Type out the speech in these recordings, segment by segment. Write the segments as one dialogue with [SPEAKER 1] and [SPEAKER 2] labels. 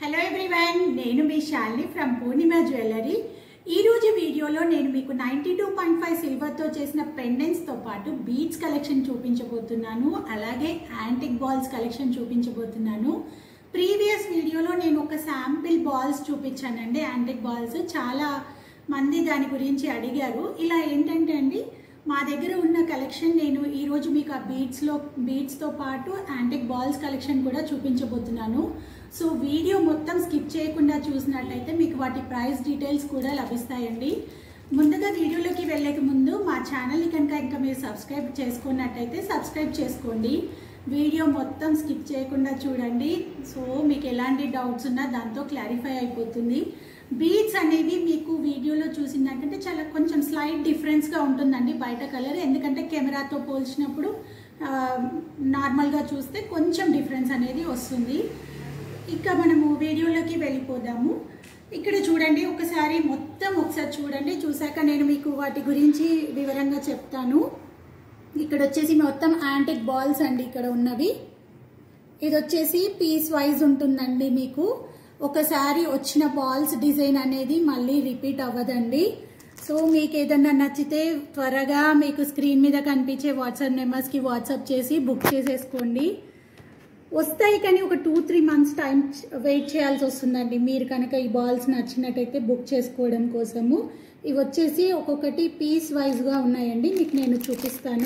[SPEAKER 1] hello everyone నేను మీ Shalini from Purnima jewellery ఈ రోజు వీడియోలో నేను మీకు నైంటీ టూ పాయింట్ ఫైవ్ సిల్వర్తో చేసిన పెండెంట్స్తో పాటు బీడ్స్ కలెక్షన్ చూపించబోతున్నాను అలాగే యాంటిక్ బాల్స్ కలెక్షన్ చూపించబోతున్నాను ప్రీవియస్ వీడియోలో నేను ఒక శాంపిల్ బాల్స్ చూపించానండి యాంటిక్ బాల్స్ చాలా మంది దాని గురించి అడిగారు ఇలా ఏంటంటే అండి మా దగ్గర ఉన్న కలెక్షన్ నేను ఈరోజు మీకు ఆ బీడ్స్లో బీడ్స్తో పాటు యాంటిక్ బాల్స్ కలెక్షన్ కూడా చూపించబోతున్నాను సో వీడియో మొత్తం స్కిప్ చేయకుండా చూసినట్లయితే మీకు వాటి ప్రైస్ డీటెయిల్స్ కూడా లభిస్తాయండి ముందుగా వీడియోలోకి వెళ్ళక ముందు మా ఛానల్ని కనుక ఇంకా మీరు సబ్స్క్రైబ్ చేసుకున్నట్టయితే సబ్స్క్రైబ్ చేసుకోండి వీడియో మొత్తం స్కిప్ చేయకుండా చూడండి సో మీకు ఎలాంటి డౌట్స్ ఉన్నా దాంతో క్లారిఫై అయిపోతుంది బీడ్స్ అనేవి మీకు వీడియోలో చూసిన దానికంటే చాలా కొంచెం స్లైట్ డిఫరెన్స్గా ఉంటుందండి బయట కలర్ ఎందుకంటే కెమెరాతో పోల్చినప్పుడు ఆ, నార్మల్గా చూస్తే కొంచెం డిఫరెన్స్ అనేది వస్తుంది ఇక మనము వీడియోలోకి వెళ్ళిపోదాము ఇక్కడ చూడండి ఒకసారి మొత్తం ఒకసారి చూడండి చూసాక నేను మీకు వాటి గురించి వివరంగా చెప్తాను ఇక్కడ వచ్చేసి మొత్తం యాంటిక్ బాల్స్ అండి ఇక్కడ ఉన్నవి ఇది వచ్చేసి పీస్ వైజ్ ఉంటుందండి మీకు ఒకసారి వచ్చిన బాల్స్ డిజైన్ అనేది మళ్ళీ రిపీట్ అవ్వదండి సో మీకు ఏదన్నా నచ్చితే త్వరగా మీకు స్క్రీన్ మీద కనిపించే వాట్సాప్ నెంబర్స్కి వాట్సాప్ చేసి బుక్ చేసేసుకోండి వస్తాయి కానీ ఒక two three months time wait చేయాల్సి వస్తుందండి మీరు కనుక ఈ బాల్స్ నచ్చినట్టయితే బుక్ చేసుకోవడం కోసము ఇవి వచ్చేసి ఒక్కొక్కటి పీస్ వైజ్గా ఉన్నాయండి మీకు నేను చూపిస్తాను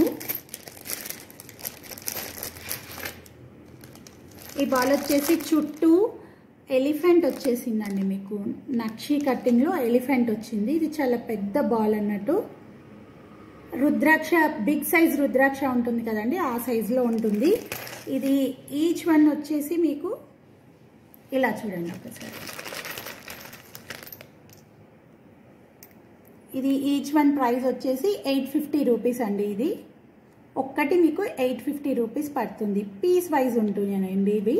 [SPEAKER 1] ఈ బాల్ వచ్చేసి చుట్టూ ఎలిఫెంట్ వచ్చేసిందండి మీకు నక్షి కట్టింగ్లో ఎలిఫెంట్ వచ్చింది ఇది చాలా పెద్ద బాల్ అన్నట్టు రుద్రాక్ష బిగ్ సైజ్ రుద్రాక్ష ఉంటుంది కదండి ఆ సైజులో ఉంటుంది ఇది ఈచ్ వన్ వచ్చేసి మీకు ఇలా చూడండి ఒకసారి ఇది ఈచ్ వన్ ప్రైస్ వచ్చేసి ఎయిట్ ఫిఫ్టీ రూపీస్ అండి ఇది ఒక్కటి మీకు ఎయిట్ ఫిఫ్టీ రూపీస్ పడుతుంది పీస్ వైజ్ ఉంటుందండి ఇవి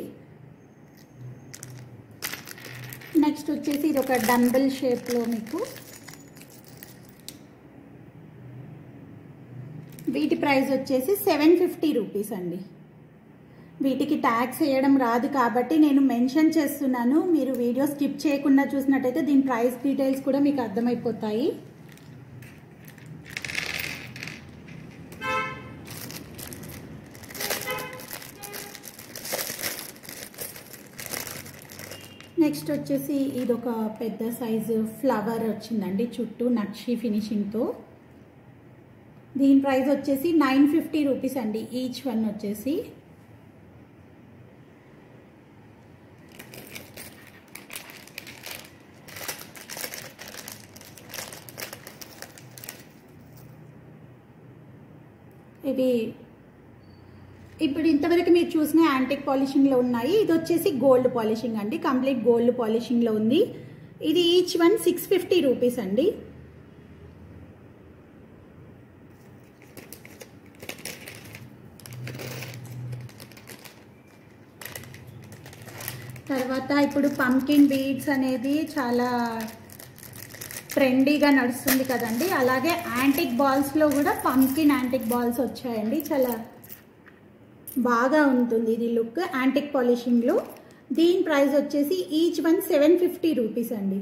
[SPEAKER 1] నెక్స్ట్ వచ్చేసి ఇది ఒక డంబుల్ షేప్లో మీకు వీటి ప్రైస్ వచ్చేసి సెవెన్ ఫిఫ్టీ రూపీస్ అండి వీటికి ట్యాక్స్ వేయడం రాదు కాబట్టి నేను మెన్షన్ చేస్తున్నాను మీరు వీడియో స్కిప్ చేయకుండా చూసినట్టయితే దీని ప్రైస్ డీటెయిల్స్ కూడా మీకు అర్థమైపోతాయి నెక్స్ట్ వచ్చేసి ఇది ఒక పెద్ద సైజు ఫ్లవర్ వచ్చిందండి చుట్టూ నక్షి ఫినిషింగ్తో దీని ప్రైస్ వచ్చేసి నైన్ ఫిఫ్టీ రూపీస్ అండి ఈచ్ వన్ వచ్చేసి ఇవి ఇప్పుడు ఇంతవరకు మీరు చూసిన యాంటిక్ పాలిషింగ్లో ఉన్నాయి ఇది వచ్చేసి గోల్డ్ పాలిషింగ్ అండి కంప్లీట్ గోల్డ్ పాలిషింగ్లో ఉంది ఇది each one six fifty rupees అండి తర్వాత ఇప్పుడు పంకిన్ బీడ్స్ అనేది చాలా ట్రెండీగా నడుస్తుంది కదండి అలాగే యాంటిక్ బాల్స్లో కూడా పంకిన్ యాంటిక్ బాల్స్ వచ్చాయండి చాలా బాగా ఉంటుంది ఇది లుక్ యాంటిక్ పాలిషింగ్లో దీని ప్రైస్ వచ్చేసి each one seven fifty rupees అండి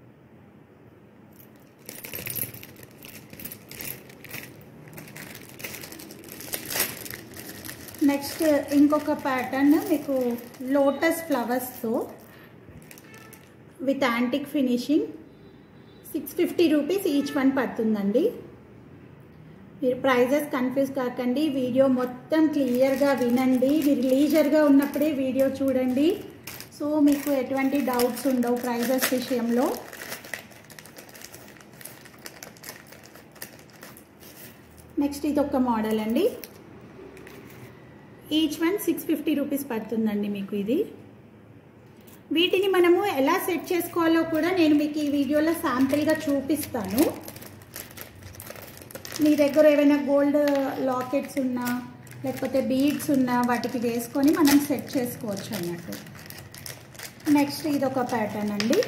[SPEAKER 1] నెక్స్ట్ ఇంకొక ప్యాటర్న్ మీకు లోటస్ ఫ్లవర్స్తో with antique finishing six fifty rupees each one పడుతుందండి మీరు ప్రైజెస్ కన్ఫ్యూజ్ కాకండి వీడియో మొత్తం క్లియర్గా వినండి మీరు లీజర్గా ఉన్నప్పుడే వీడియో చూడండి సో మీకు ఎటువంటి డౌట్స్ ఉండవు ప్రైజెస్ విషయంలో నెక్స్ట్ ఇది ఒక మోడల్ అండి each one six fifty rupees పడుతుందండి మీకు ఇది వీటిని మనము ఎలా సెట్ చేసుకోవాలో కూడా నేను మీకు ఈ వీడియోలో శాంపిల్గా చూపిస్తాను మీ దగ్గర ఏమైనా గోల్డ్ లాకెట్స్ ఉన్నా లేకపోతే బీడ్స్ ఉన్నా వాటికి వేసుకొని మనం సెట్ చేసుకోవచ్చు అన్నట్టు నెక్స్ట్ ఇది ఒక ప్యాటర్న్ అండి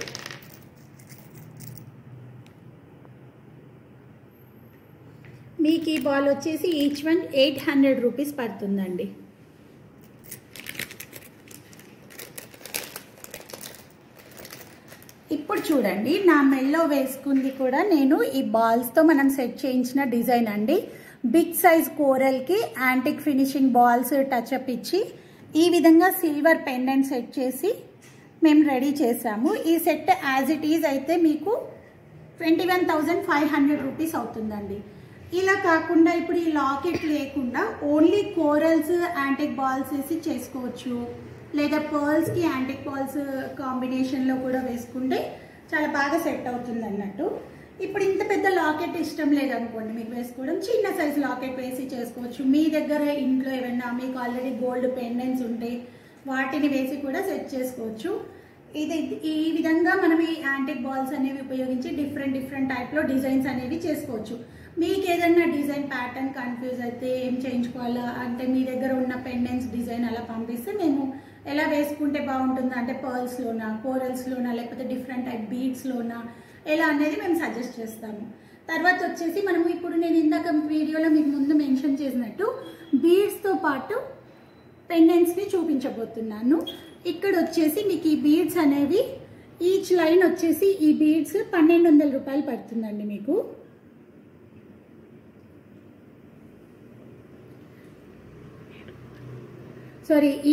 [SPEAKER 1] మీకు ఈ బాల్ వచ్చేసి each one eight hundred rupees పడుతుందండి ఇప్పుడు చూడండి నా మెల్లో వేసుకుంది కూడా నేను ఈ బాల్స్తో మనం సెట్ చేయించిన డిజైన్ అండి బిగ్ సైజ్ కోరల్కి యాంటిక్ ఫినిషింగ్ బాల్స్ టచ్అప్ ఇచ్చి ఈ విధంగా సిల్వర్ పెండెంట్ సెట్ చేసి మేము రెడీ చేసాము ఈ సెట్ యాజ్ ఇట్ ఈజ్ అయితే మీకు twenty one thousand five hundred rupees అవుతుందండి ఇలా కాకుండా ఇప్పుడు ఈ లాకెట్ లేకుండా ఓన్లీ కోరల్స్ యాంటిక్ బాల్స్ వేసి చేసుకోవచ్చు లేదా పర్ల్స్కి యాంటిక్ బాల్స్ కాంబినేషన్లో కూడా వేసుకుంటే చాలా బాగా సెట్ అవుతుంది అన్నట్టు ఇప్పుడు ఇంత పెద్ద లాకెట్ ఇష్టం లేదనుకోండి మీకు వేసుకోవడం చిన్న సైజ్ లాకెట్ వేసి చేసుకోవచ్చు మీ దగ్గర ఇంట్లో ఏమైనా మీకు ఆల్రెడీ గోల్డ్ పెండెంట్స్ ఉంటే వాటిని వేసి కూడా సెట్ చేసుకోవచ్చు ఇది ఈ విధంగా మనం ఈ యాంటిక్ బాల్స్ అనేవి ఉపయోగించి డిఫరెంట్ డిఫరెంట్ టైప్లో డిజైన్స్ అనేవి చేసుకోవచ్చు మీకు ఏదైనా డిజైన్ ప్యాటర్న్ కన్ఫ్యూజ్ అయితే ఏం చేయించుకోవాలా అంటే మీ దగ్గర ఉన్న పెండెంట్స్ డిజైన్ అలా పంపిస్తే మేము ఎలా వేసుకుంటే బాగుంటుందా అంటే పర్ల్స్లోనా కోరల్స్లోనా లేకపోతే డిఫరెంట్ టైప్ బీడ్స్లోనా ఎలా అనేది మేము సజెస్ట్ చేస్తాము తర్వాత వచ్చేసి మనము ఇప్పుడు నేను ఇందాక వీడియోలో మీకు ముందు మెన్షన్ చేసినట్టు బీడ్స్తో పాటు పెండెంట్స్ని చూపించబోతున్నాను ఇక్కడ వచ్చేసి మీకు ఈ బీడ్స్ అనేవి ఈచ్ లైన్ వచ్చేసి ఈ బీడ్స్ పన్నెండు వందల రూపాయలు పడుతుందండి మీకు సారీ ఈ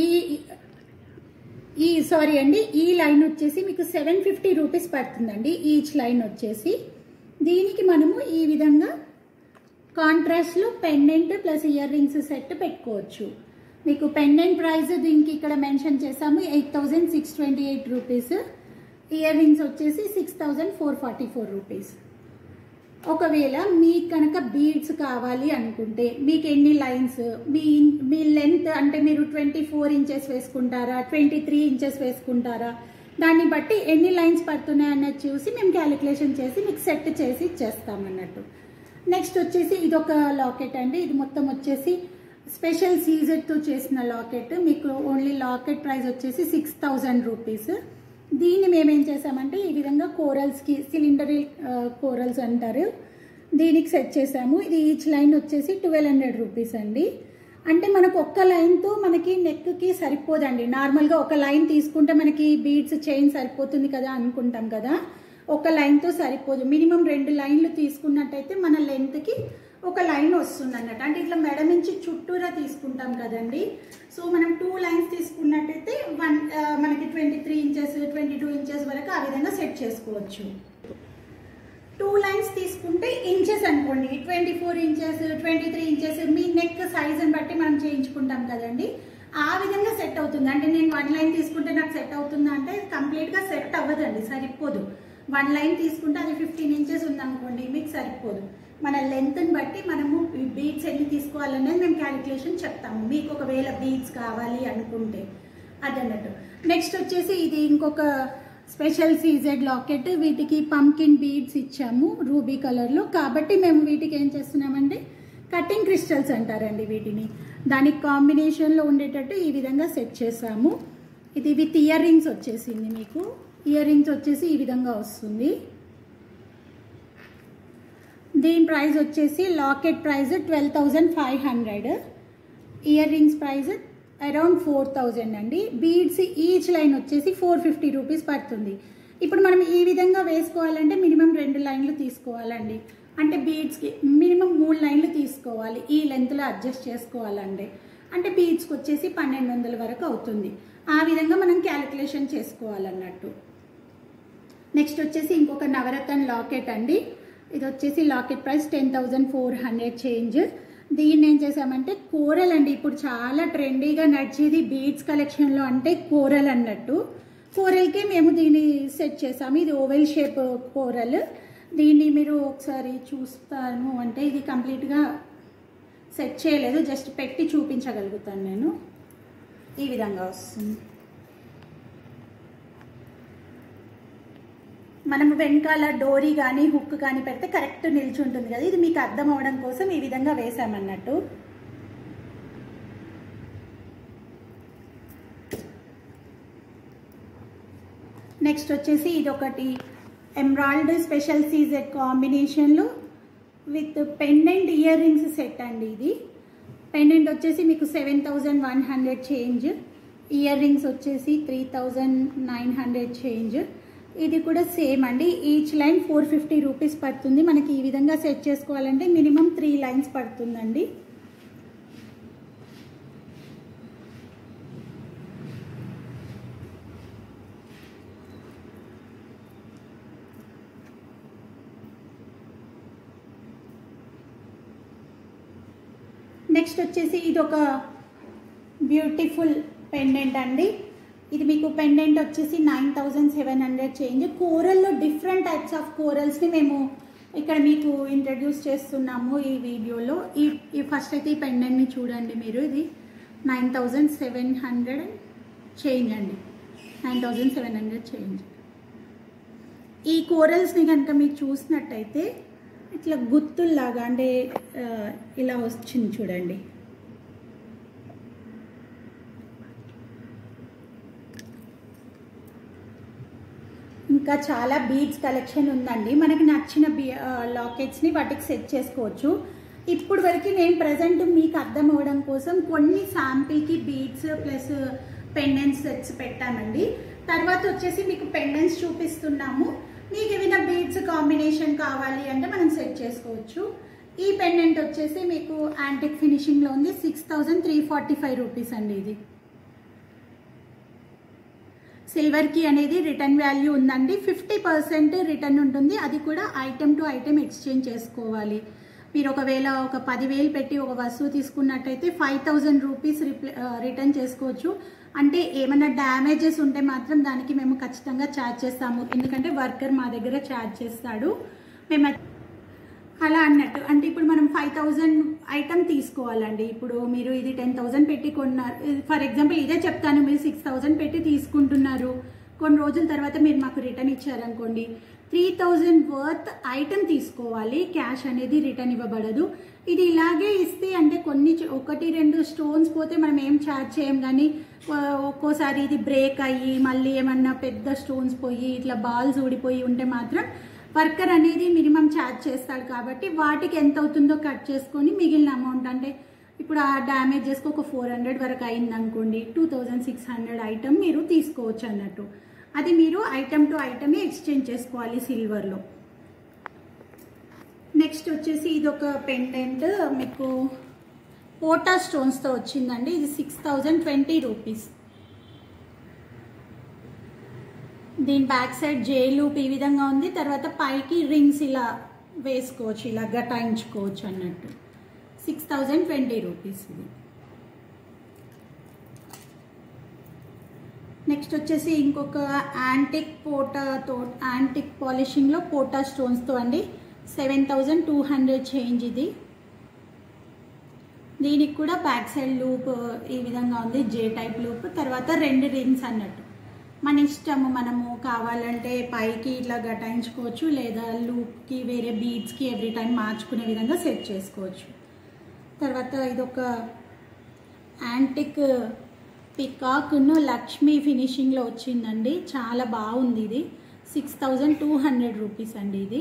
[SPEAKER 1] ఈ సారీ అండి ఈ లైన్ వచ్చేసి మీకు సెవెన్ ఫిఫ్టీ రూపీస్ పడుతుందండి ఈచ్ లైన్ వచ్చేసి దీనికి మనము ఈ విధంగా కాంట్రాస్ట్లో pendant plus ear rings set పెట్టుకోవచ్చు మీకు పెండెంట్ ప్రైస్ దీనికి ఇక్కడ మెన్షన్ చేసాము eight thousand six twenty eight rupees ear rings వచ్చేసి six thousand four forty four rupees ఒకవేళ మీకు కనుక బీడ్స్ కావాలి అనుకుంటే మీకు ఎన్ని లైన్స్ మీ మీ లెంత్ అంటే మీరు ట్వంటీ ఫోర్ ఇంచెస్ వేసుకుంటారా ట్వంటీ త్రీ ఇంచెస్ వేసుకుంటారా దాన్ని బట్టి ఎన్ని లైన్స్ పడుతున్నాయి అన్నది చూసి మేము క్యాలిక్యులేషన్ చేసి మీకు సెట్ చేసి ఇచ్చేస్తామన్నట్టు నెక్స్ట్ వచ్చేసి ఇది ఒక లాకెట్ అండి ఇది మొత్తం వచ్చేసి స్పెషల్ సీజెడ్తో చేసిన లాకెట్ మీకు ఓన్లీ లాకెట్ ప్రైస్ వచ్చేసి సిక్స్ థౌజండ్ రూపీస్ దీన్ని మేమేం చేసామంటే ఈ విధంగా కోరల్స్కి సిలిండరీ కోరల్స్ అంటారు దీనికి సెట్ చేసాము ఇది ఈచ్ లైన్ వచ్చేసి ట్వెల్వ్ హండ్రెడ్ రూపీస్ అండి అంటే మనకు ఒక్క లైన్తో మనకి నెక్కి సరిపోదండి నార్మల్గా ఒక లైన్ తీసుకుంటే మనకి బీడ్స్ చైన్ సరిపోతుంది కదా అనుకుంటాం కదా ఒక లైన్తో సరిపోదు మినిమం రెండు లైన్లు తీసుకున్నట్టయితే మన లెంత్కి ఒక లైన్ వస్తుంది అన్నట్టు అంటే ఇట్లా మెడ నుంచి చుట్టూరా తీసుకుంటాం కదండి సో మనం టూ లైన్స్ తీసుకున్నట్టయితే వన్ మనకి twenty three inches twenty two inches వరకు ఆ విధంగా సెట్ చేసుకోవచ్చు టూ లైన్స్ తీసుకుంటే ఇంచెస్ అనుకోండి twenty four inches twenty three inches మీ నెక్ సైజుని బట్టి మనం చేయించుకుంటాం కదండి ఆ విధంగా సెట్ అవుతుంది అంటే నేను వన్ లైన్ తీసుకుంటే నాకు సెట్ అవుతుందా అంటే కంప్లీట్గా సెట్ అవ్వదండి సరిపోదు వన్ లైన్ తీసుకుంటే అది ఫిఫ్టీన్ ఇంచెస్ ఉందనుకోండి మీకు సరిపోదు మన లెంత్ని బట్టి మనము బీట్స్ ఎన్ని తీసుకోవాలనేది మేము క్యాలిక్యులేషన్ చెప్తాము మీకు ఒకవేళ బీట్స్ కావాలి అనుకుంటే అదన్నట్టు నెక్స్ట్ వచ్చేసి ఇది ఇంకొక స్పెషల్ సీజెడ్ లాకెట్ వీటికి పంకిన్ బీడ్స్ ఇచ్చాము రూబీ కలర్లో కాబట్టి మేము వీటికి ఏం చేస్తున్నామంటే కటింగ్ క్రిస్టల్స్ అంటారండి వీటిని దానికి కాంబినేషన్లో ఉండేటట్టు ఈ విధంగా సెట్ చేసాము ఇది విత్ ఇయర్ రింగ్స్ వచ్చేసింది మీకు ఇయర్ రింగ్స్ వచ్చేసి ఈ విధంగా వస్తుంది దీని ప్రైస్ వచ్చేసి locket price twelve thousand five hundred ear rings price around four thousand అండి బీడ్స్ ఈచ్ లైన్ వచ్చేసి ఫోర్ ఫిఫ్టీ రూపీస్ పడుతుంది ఇప్పుడు మనం ఈ విధంగా వేసుకోవాలంటే మినిమం రెండు లైన్లు తీసుకోవాలండి అంటే బీడ్స్కి మినిమం మూడు లైన్లు తీసుకోవాలి ఈ లెంత్లో అడ్జస్ట్ చేసుకోవాలండి అంటే బీడ్స్కి వచ్చేసి పన్నెండు వందల వరకు అవుతుంది ఆ విధంగా మనం క్యాలిక్యులేషన్ చేసుకోవాలన్నట్టు నెక్స్ట్ వచ్చేసి ఇంకొక నవరత్న లాకెట్ అండి ఇది వచ్చేసి locket price ten thousand four hundred change దీన్ని ఏం చేసామంటే కూరల్ అండి ఇప్పుడు చాలా ట్రెండీగా నడిచేది బీడ్స్ కలెక్షన్లో అంటే కూరల్ అన్నట్టు కూరల్కి మేము దీన్ని సెట్ చేసాము ఇది ఓవెల్ షేప్ కూరల్ దీన్ని మీరు ఒకసారి చూస్తాను అంటే ఇది కంప్లీట్గా సెట్ చేయలేదు జస్ట్ పెట్టి చూపించగలుగుతాను నేను ఈ విధంగా వస్తుంది మనం వెనకాల డోరీ కానీ హుక్ కానీ పెడితే కరెక్ట్ నిల్చుంటుంది కదా ఇది మీకు అర్థం అవడం కోసం ఈ విధంగా వేసామన్నట్టు నెక్స్ట్ వచ్చేసి ఇది ఒకటి ఎమ్రాల్డ్ స్పెషల్ సీజెడ్ కాంబినేషన్లో with pendant ear rings set అండి ఇది పెండెంట్ వచ్చేసి మీకు seven thousand one hundred change ear rings వచ్చేసి three thousand nine hundred change ఇది కూడా సేమ్ అండి each line four fifty rupees పడుతుంది మనకి ఈ విధంగా సెట్ చేసుకోవాలంటే మినిమం త్రీ లైన్స్ పడుతుందండి నెక్స్ట్ వచ్చేసి ఇది ఒక బ్యూటిఫుల్ పెండెంట్ అండి ఇది మీకు పెండెంట్ వచ్చేసి nine thousand seven hundred change కోరల్లో డిఫరెంట్ టైప్స్ ఆఫ్ కోరల్స్ని మేము ఇక్కడ మీకు ఇంట్రడ్యూస్ చేస్తున్నాము ఈ వీడియోలో ఈ ఈ ఫస్ట్ అయితే ఈ పెండెంట్ని చూడండి మీరు ఇది nine thousand seven hundred change అండి nine thousand seven hundred change ఈ కోరల్స్ని కనుక మీరు చూసినట్టయితే ఇట్లా గుత్తుల్లాగా అంటే ఆ, ఇలా వచ్చింది చూడండి ఇంకా చాలా బీడ్స్ కలెక్షన్ ఉందండి మనకి నచ్చిన బీ లాకెట్స్ని వాటికి సెట్ చేసుకోవచ్చు ఇప్పుడు వరకు నేను ప్రజెంట్ మీకు అర్థం అవ్వడం కోసం కొన్ని శాంపిల్కి బీడ్స్ ప్లస్ పెండెంట్స్ సెట్స్ పెట్టామండి తర్వాత వచ్చేసి మీకు పెండెంట్స్ చూపిస్తున్నాము మీకు ఏమైనా బీడ్స్ కాంబినేషన్ కావాలి అంటే మనం సెట్ చేసుకోవచ్చు ఈ పెండెంట్ వచ్చేసి మీకు యాంటిక్ ఫినిషింగ్లో ఉంది six thousand three forty five rupees అండి ఇది సిల్వర్కి అనేది రిటర్న్ వాల్యూ ఉందండి ఫిఫ్టీ పర్సెంట్ రిటర్న్ ఉంటుంది అది కూడా ఐటెం టు ఐటెం ఎక్స్చేంజ్ చేసుకోవాలి మీరు ఒకవేళ ఒక పదివేలు పెట్టి ఒక వస్తువు తీసుకున్నట్టయితే ఫైవ్ థౌజండ్ రూపీస్ రిటర్న్ చేసుకోవచ్చు అంటే ఏమైనా డ్యామేజెస్ ఉంటే మాత్రం దానికి మేము ఖచ్చితంగా ఛార్జ్ చేస్తాము ఎందుకంటే వర్కర్ మా దగ్గర ఛార్జ్ చేస్తాడు మేము అలా అన్నట్టు అంటే ఇప్పుడు మనం ఫైవ్ థౌజండ్ ఐటమ్ తీసుకోవాలండి ఇప్పుడు మీరు ఇది టెన్ థౌజండ్ పెట్టి కొన్నారు ఫర్ ఎగ్జాంపుల్ ఇదే చెప్తాను మీరు సిక్స్ థౌజండ్ పెట్టి తీసుకుంటున్నారు కొన్ని రోజుల తర్వాత మీరు మాకు రిటర్న్ ఇచ్చారనుకోండి త్రీ థౌజండ్ వర్త్ ఐటమ్ తీసుకోవాలి క్యాష్ అనేది రిటర్న్ ఇవ్వబడదు ఇది ఇలాగే ఇస్తే అంటే కొన్ని చ- ఒకటి రెండు స్టోన్స్ పోతే మనం ఏం ఛార్జ్ చేయం కానీ ఆ, ఒక్కోసారి ఇది బ్రేక్ అయ్యి మళ్ళీ ఏమన్నా పెద్ద స్టోన్స్ పోయి ఇట్లా బాల్స్ ఊడిపోయి ఉంటే మాత్రం వర్కర్ అనేది మినిమం ఛార్జ్ చేస్తాడు కాబట్టి వాటికి ఎంత అవుతుందో కట్ చేసుకొని మిగిలిన అమౌంట్ అంటే ఇప్పుడు ఆ డ్యామేజెస్కి ఒక ఫోర్ హండ్రెడ్ వరకు అయింది అనుకోండి two thousand six hundred item మీరు తీసుకోవచ్చు అన్నట్టు అది మీరు ఐటమ్ టు ఐటమే ఎక్స్చేంజ్ చేసుకోవాలి సిల్వర్లో నెక్స్ట్ వచ్చేసి ఇది ఒక పెండెంట్ మీకు పోటా స్టోన్స్తో వచ్చిందండి ఇది సిక్స్ థౌజండ్ ట్వంటీ రూపీస్ దీని బ్యాక్ సైడ్ జే లూప్ ఈ విధంగా ఉంది తర్వాత పైకి రింగ్స్ ఇలా వేసుకోవచ్చు ఇలా గటాయించుకోవచ్చు అన్నట్టు సిక్స్ థౌజండ్ ట్వంటీ రూపీస్ ఇది నెక్స్ట్ వచ్చేసి ఇంకొక యాంటిక్ పోటాతో యాంటిక్ పాలిషింగ్లో పోటా స్టోన్స్తో అండి seven thousand two hundred change ఇది దీనికి కూడా బ్యాక్ సైడ్ లూప్ ఈ విధంగా ఉంది జే టైప్ లూప్ తర్వాత రెండు రింగ్స్ అన్నట్టు మన ఇష్టము మనము కావాలంటే పైకి ఇట్లా గటాయించుకోవచ్చు లేదా లూప్కి వేరే బీడ్స్కి ఎవ్రీ టైం మార్చుకునే విధంగా సెట్ చేసుకోవచ్చు తర్వాత ఇదొక యాంటిక్ పికాక్ను లక్ష్మీ ఫినిషింగ్లో వచ్చిందండి చాలా బాగుంది ఇది six thousand two hundred rupees అండి ఇది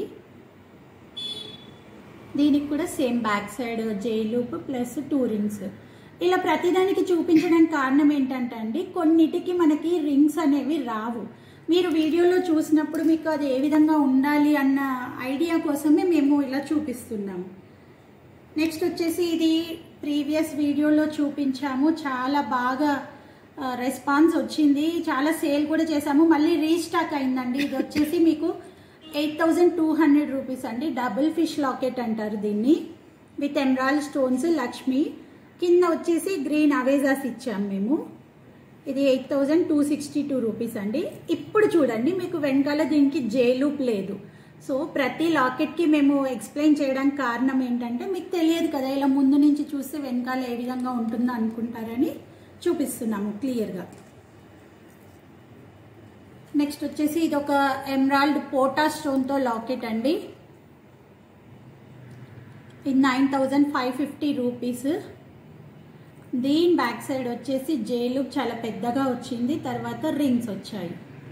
[SPEAKER 1] దీనికి కూడా same back side J loop plus two rings ఇలా ప్రతిదానికి చూపించడానికి కారణం ఏంటంటే అండి కొన్నిటికి మనకి రింగ్స్ అనేవి రావు మీరు వీడియోలో చూసినప్పుడు మీకు అది ఏ విధంగా ఉండాలి అన్న ఐడియా కోసమే మేము ఇలా చూపిస్తున్నాము నెక్స్ట్ వచ్చేసి ఇది ప్రీవియస్ వీడియోలో చూపించాము చాలా బాగా రెస్పాన్స్ వచ్చింది చాలా సేల్ కూడా చేసాము మళ్ళీ రీస్టాక్ అయిందండి ఇది వచ్చేసి మీకు eight thousand two hundred rupees అండి డబుల్ ఫిష్ లాకెట్ అంటారు దీన్ని విత్ ఎమరాల్ స్టోన్స్ లక్ష్మి కింద వచ్చేసి గ్రీన్ అవేజాస్ ఇచ్చాం మేము ఇది eight thousand two sixty two rupees అండి ఇప్పుడు చూడండి మీకు వెనకాల దీనికి జేలూప్ లేదు సో ప్రతి లాకెట్కి మేము ఎక్స్ప్లెయిన్ చేయడానికి కారణం ఏంటంటే మీకు తెలియదు కదా ఇలా ముందు నుంచి చూస్తే వెనకాల ఏ విధంగా ఉంటుందో అనుకుంటారని చూపిస్తున్నాము క్లియర్గా నెక్స్ట్ వచ్చేసి ఇది ఒక ఎమరాల్డ్ పోటా స్టోన్తో లాకెట్ అండి ఇది nine thousand five fifty rupees దీని బ్యాక్ సైడ్ వచ్చేసి జైలు చాలా పెద్దగా వచ్చింది తర్వాత రింగ్స్ వచ్చాయి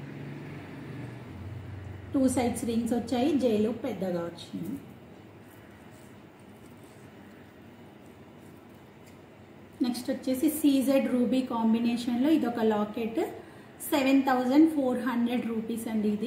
[SPEAKER 1] టూ సైడ్స్ రింగ్స్ వచ్చాయి జైలు పెద్దగా వచ్చింది నెక్స్ట్ వచ్చేసి సీజెడ్ రూబీ కాంబినేషన్లో ఇది ఒక locket seven thousand four hundred rupees అండి ఇది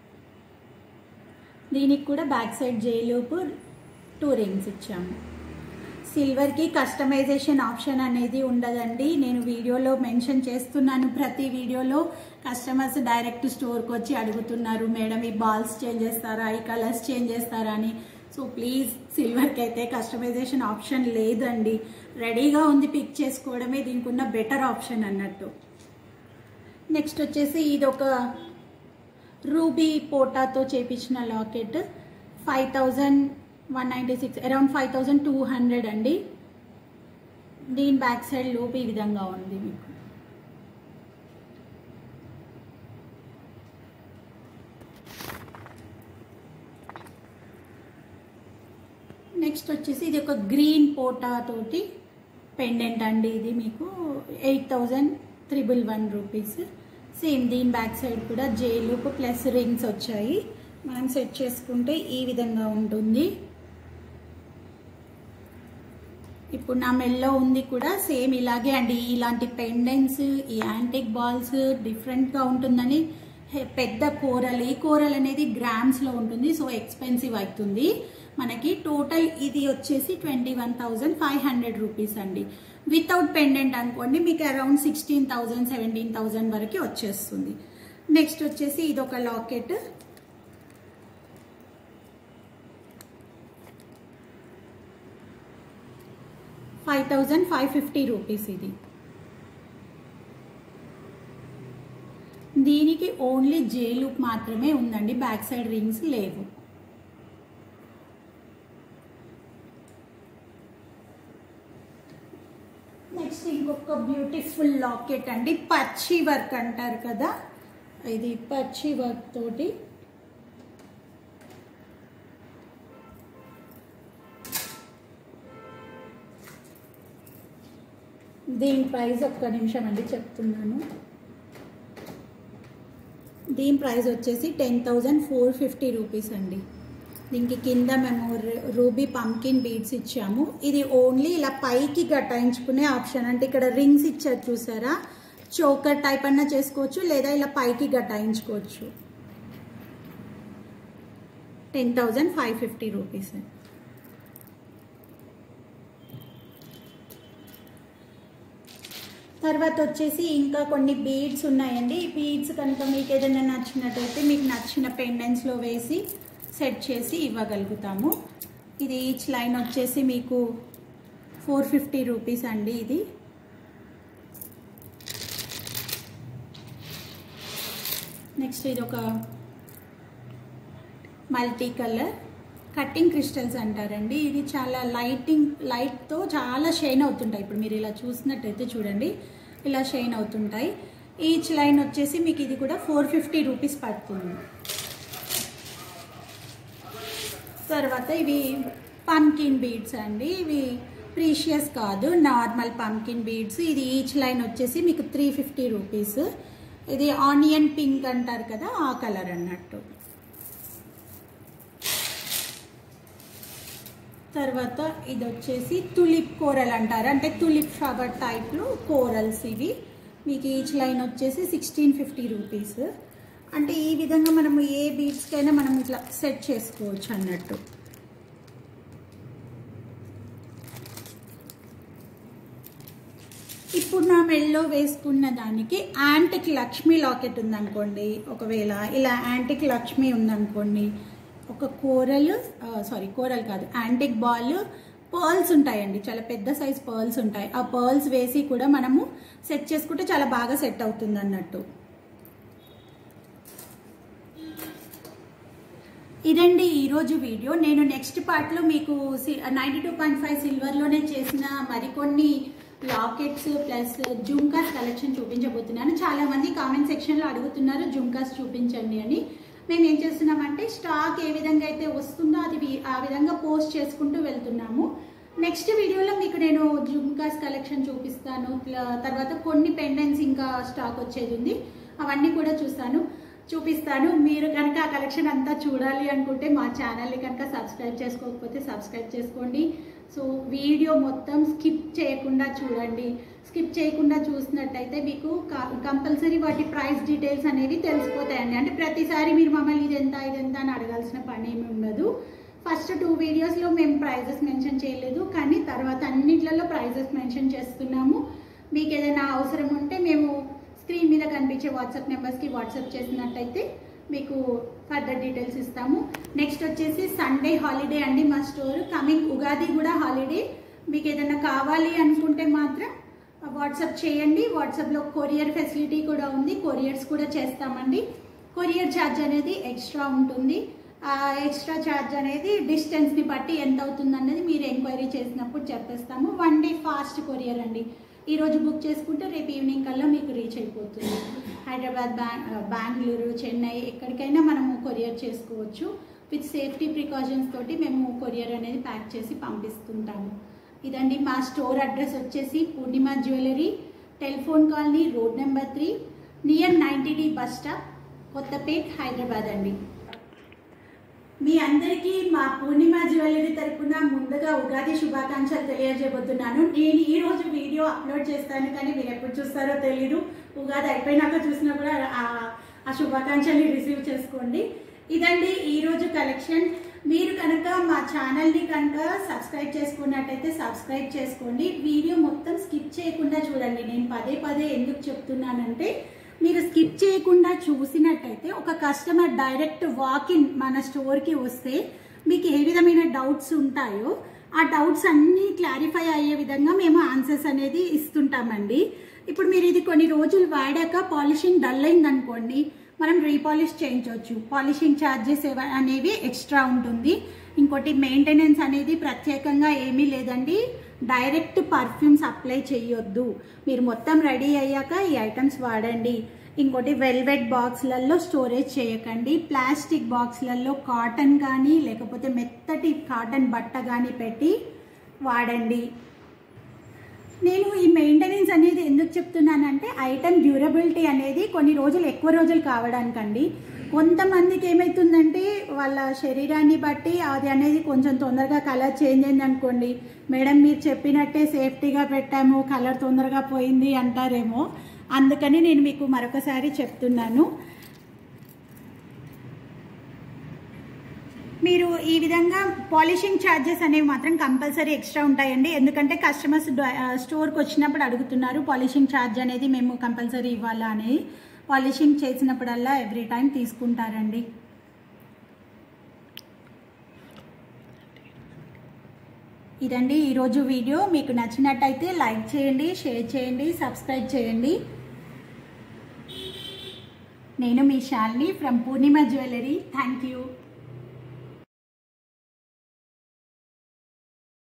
[SPEAKER 1] దీనికి కూడా back side J loop two rings ఇచ్చాము సిల్వర్కి కస్టమైజేషన్ ఆప్షన్ అనేది ఉండదండి నేను వీడియోలో మెన్షన్ చేస్తున్నాను ప్రతి వీడియోలో కస్టమర్స్ డైరెక్ట్ స్టోర్కి వచ్చి అడుగుతున్నారు మేడం ఈ బాల్స్ చేంజ్ చేస్తారా ఈ కలర్స్ చేంజ్ చేస్తారా అని సో ప్లీజ్ సిల్వర్కి అయితే కస్టమైజేషన్ ఆప్షన్ లేదండి రెడీగా ఉంది పిక్ చేసుకోవడమే దీనికి ఉన్న బెటర్ ఆప్షన్ అన్నట్టు నెక్స్ట్ వచ్చేసి ఇది ఒక రూబీ పోటాతో చేపించిన locket five thousand one ninety six around five thousand two hundred అండి దీని బ్యాక్ సైడ్ లోపు ఈ విధంగా ఉంది మీకు నెక్స్ట్ వచ్చేసి ఇది ఒక గ్రీన్ పోటా తోటి పెండెంట్ అండి ఇది మీకు eight thousand triple one rupees same దీని బ్యాక్ సైడ్ కూడా జైలుపు ప్లస్ రింగ్స్ వచ్చాయి మనం సెట్ చేసుకుంటే ఈ విధంగా ఉంటుంది ఇప్పుడు నా మెల్లో ఉంది కూడా సేమ్ ఇలాగే అండి ఇలాంటి పెండెంట్స్ ఈ యాంటిక్ బాల్స్ డిఫరెంట్గా ఉంటుందని హె- పెద్ద కూరలు ఈ కూరలు అనేది గ్రామ్స్లో ఉంటుంది సో ఎక్స్పెన్సివ్ అవుతుంది మనకి టోటల్ ఇది వచ్చేసి twenty one thousand five hundred rupees అండి వితౌట్ పెండెంట్ అనుకోండి మీకు around sixteen thousand seventeen thousand వరకు వచ్చేస్తుంది నెక్స్ట్ వచ్చేసి ఇది ఒక locket five thousand five fifty rupees ఇది దీనికి ఓన్లీ జే లుక్ మాత్రమే ఉందండి బ్యాక్ సైడ్ రింగ్స్ లేవు నెక్స్ట్ ఇంకొక బ్యూటిఫుల్ లాకెట్ అండి పచ్చి వర్క్ అంటారు కదా ఇది పచ్చి వర్క్ తోటి దీని ప్రైస్ ఒక్క నిమిషం అండి చెప్తున్నాను దీని ప్రైస్ వచ్చేసి ten thousand four fifty rupees అండి దీనికి కింద మేము రు- రూబీ పంకిన్ బీడ్స్ ఇచ్చాము ఇది ఓన్లీ ఇలా పైకి గట్టాయించుకునే ఆప్షన్ అంటే ఇక్కడ రింగ్స్ ఇచ్చారు చూసారా చోకర్ టైప్ అన్నా చేసుకోవచ్చు లేదా ఇలా పైకి గట్టాయించుకోవచ్చు ten thousand five fifty rupees తర్వాత వచ్చేసి ఇంకా కొన్ని బీడ్స్ ఉన్నాయండి ఈ బీడ్స్ కనుక మీకు ఏదైనా నచ్చినట్టయితే మీకు నచ్చిన పెండెంట్స్లో వేసి సెట్ చేసి ఇవ్వగలుగుతాము ఇది ఈచ్ లైన్ వచ్చేసి మీకు ఫోర్ ఫిఫ్టీ రూపీస్ అండి ఇది నెక్స్ట్ ఇది ఒక మల్టీ కలర్ కట్టింగ్ క్రిస్టల్స్ అంటారండి ఇది చాలా లైటింగ్ లైట్తో చాలా షైన్ అవుతుంటాయి ఇప్పుడు మీరు ఇలా చూసినట్టయితే చూడండి ఇలా షైన్ అవుతుంటాయి ఈచ్ లైన్ వచ్చేసి మీకు ఇది కూడా ఫోర్ ఫిఫ్టీ రూపీస్ పడుతుంది తర్వాత ఇవి పంకిన్ బీడ్స్ అండి ఇవి ప్రీషియస్ కాదు నార్మల్ పంకిన్ బీడ్స్ ఇది ఈచ్ లైన్ వచ్చేసి మీకు త్రీ ఫిఫ్టీ రూపీస్ ఇది ఆనియన్ పింక్ అంటారు కదా ఆ కలర్ అన్నట్టు తర్వాత ఇది వచ్చేసి తులిప్ కూరలు అంటారు అంటే తులిప్ ఫ్లవర్ టైప్లో కూరల్స్ ఇవి మీకు ఈచ్ లైన్ వచ్చేసి సిక్స్టీన్ ఫిఫ్టీ రూపీస్ అంటే ఈ విధంగా మనము ఏ బీడ్స్కైనా మనం ఇట్లా సెట్ చేసుకోవచ్చు అన్నట్టు ఇప్పుడు నా మెల్లో వేసుకున్న దానికి యాంటిక్ లక్ష్మి లాకెట్ ఉందనుకోండి ఒకవేళ ఇలా యాంటిక్ లక్ష్మి ఉందనుకోండి ఒక కూరలు సారీ కూరలు కాదు యాంటిక్ బాల్ పర్ల్స్ ఉంటాయండి చాలా పెద్ద సైజ్ పర్ల్స్ ఉంటాయి ఆ పర్ల్స్ వేసి కూడా మనము సెట్ చేసుకుంటే చాలా బాగా సెట్ అవుతుంది అన్నట్టు ఇదండి ఈరోజు వీడియో నేను నెక్స్ట్ పార్ట్లో మీకు నైంటీ టూ పాయింట్ ఫైవ్ సిల్వర్లోనే చేసిన మరికొన్ని లాకెట్స్ ప్లస్ జుంకాస్ కలెక్షన్ చూపించబోతున్నాను చాలా మంది కామెంట్ సెక్షన్లో అడుగుతున్నారు జుంకాస్ చూపించండి అని మేము ఏం చేస్తున్నామంటే స్టాక్ ఏ విధంగా అయితే వస్తుందో అది వి- ఆ విధంగా పోస్ట్ చేసుకుంటూ వెళ్తున్నాము నెక్స్ట్ వీడియోలో మీకు నేను జుంకాస్ కలెక్షన్ చూపిస్తాను ప్ల- తర్వాత కొన్ని పెండెంట్స్ ఇంకా స్టాక్ వచ్చేది ఉంది అవన్నీ కూడా చూస్తాను చూపిస్తాను మీరు కనుక ఆ కలెక్షన్ అంతా చూడాలి అనుకుంటే మా ఛానల్ని కనుక సబ్స్క్రైబ్ చేసుకోకపోతే సబ్స్క్రైబ్ చేసుకోండి సో వీడియో మొత్తం స్కిప్ చేయకుండా చూడండి స్కిప్ చేయకుండా చూసినట్టయితే మీకు కంపల్సరీ వాటి ప్రైస్ డీటెయిల్స్ అనేవి తెలిసిపోతాయండి అంటే ప్రతిసారి మీరు మమ్మల్ని ఇది ఎంత ఇది ఎంత అని అడగాల్సిన పని ఏమి ఉండదు ఫస్ట్ టూ వీడియోస్లో మేము ప్రైజెస్ మెన్షన్ చేయలేదు కానీ తర్వాత అన్నిట్లలో ప్రైజెస్ మెన్షన్ చేస్తున్నాము మీకు ఏదైనా అవసరం ఉంటే మేము స్క్రీన్ మీద కనిపించే వాట్సాప్ నెంబర్స్కి వాట్సాప్ చేసినట్టయితే మీకు ఫర్దర్ డీటెయిల్స్ ఇస్తాము నెక్స్ట్ వచ్చేసి సండే హాలిడే అండి మా స్టోర్ కమింగ్ ఉగాది కూడా హాలిడే మీకు ఏదైనా కావాలి అనుకుంటే మాత్రం వాట్సాప్ చేయండి వాట్సాప్లో కొరియర్ ఫెసిలిటీ కూడా ఉంది కొరియర్స్ కూడా చేస్తామండి కొరియర్ ఛార్జ్ అనేది ఎక్స్ట్రా ఉంటుంది ఆ ఎక్స్ట్రా ఛార్జ్ అనేది డిస్టెన్స్ని బట్టి ఎంత అవుతుంది అనేది మీరు ఎంక్వైరీ చేసినప్పుడు చెప్పేస్తాము వన్ డే ఫాస్ట్ కొరియర్ అండి ఈరోజు బుక్ చేసుకుంటే రేపు ఈవినింగ్ కల్లా మీకు రీచ్ అయిపోతుంది హైదరాబాద్ బ్యాంగ్ బెంగళూరు చెన్నై ఎక్కడికైనా మనము కొరియర్ చేసుకోవచ్చు విత్ సేఫ్టీ ప్రికాషన్స్ తోటి మేము కొరియర్ అనేది ప్యాక్ చేసి పంపిస్తుంటాము ఇదండి మా స్టోర్ అడ్రస్ వచ్చేసి Purnima jewellery telephone colony road number three near ninety D bus stop Kothapet Hyderabad అండి మీ అందరికీ మా పూర్ణిమ జ్యువెలరీ తరపున ముందుగా ఉగాది శుభాకాంక్షలు తెలియజేయబోతున్నాను నేను ఈ రోజు వీడియో అప్లోడ్ చేస్తాను కానీ మీరు ఎప్పుడు చూస్తారో తెలీదు ఉగాది అయిపోయినాక చూసినా కూడా ఆ- ఆ శుభాకాంక్షల్ని రిసీవ్ చేసుకోండి ఇదండి ఈ రోజు కలెక్షన్ మీరు కనుక మా ఛానల్ని కనుక సబ్స్క్రైబ్ చేసుకున్నట్టయితే సబ్స్క్రైబ్ చేసుకోండి వీడియో మొత్తం స్కిప్ చేయకుండా చూడండి నేను పదే పదే ఎందుకు చెప్తున్నానంటే మీరు స్కిప్ చేయకుండా చూసినట్టయితే ఒక కస్టమర్ డైరెక్ట్ వాక్ ఇన్ మన స్టోర్కి వస్తే మీకు ఏ విధమైన డౌట్స్ ఉంటాయో ఆ డౌట్స్ అన్నీ క్లారిఫై అయ్యే విధంగా మేము ఆన్సర్స్ అనేది ఇస్తుంటామండి ఇప్పుడు మీరు ఇది కొన్ని రోజులు వాడాక పాలిషింగ్ డల్ అయింది అనుకోండి మనం రీపాలిష్ చేయించవచ్చు పాలిషింగ్ ఛార్జెస్ అనేవి ఎక్స్ట్రా ఉంటుంది ఇంకోటి మెయింటెనెన్స్ అనేది ప్రత్యేకంగా ఏమీ లేదండి డైరెక్ట్ పర్ఫ్యూమ్స్ అప్లై చేయొద్దు మీరు మొత్తం రెడీ అయ్యాక ఈ ఐటమ్స్ వాడండి ఇంకోటి వెల్వెట్ బాక్స్లలో స్టోరేజ్ చేయకండి ప్లాస్టిక్ బాక్స్లలో కాటన్ కానీ లేకపోతే మెత్తటి కాటన్ బట్ట కానీ పెట్టి వాడండి నేను ఈ మెయింటెనెన్స్ అనేది ఎందుకు చెప్తున్నానంటే ఐటమ్ డ్యూరబిలిటీ అనేది కొన్ని రోజులు ఎక్కువ రోజులు కావడానికండి కొంతమందికి ఏమవుతుందంటే వాళ్ళ శరీరాన్ని బట్టి అది అనేది కొంచెం తొందరగా కలర్ చేంజ్ అయింది అనుకోండి మేడం మీరు చెప్పినట్టే సేఫ్టీగా పెట్టాము కలర్ తొందరగా పోయింది అంటారేమో అందుకని నేను మీకు మరొకసారి చెప్తున్నాను మీరు ఈ విధంగా పాలిషింగ్ ఛార్జెస్ అనేవి మాత్రం కంపల్సరీ ఎక్స్ట్రా ఉంటాయండి ఎందుకంటే కస్టమర్స్ స్టోర్కి వచ్చినప్పుడు అడుగుతున్నారు పాలిషింగ్ ఛార్జ్ అనేది మేము కంపల్సరీ ఇవ్వాలా అని పాలిషింగ్ చేసినప్పుడల్లా ఎవ్రీ టైం తీసుకుంటారండి ఇదండి ఈరోజు వీడియో మీకు నచ్చినట్టయితే లైక్ చేయండి షేర్ చేయండి సబ్స్క్రైబ్ చేయండి నేను మీ Shalini from Purnima jewellery thank you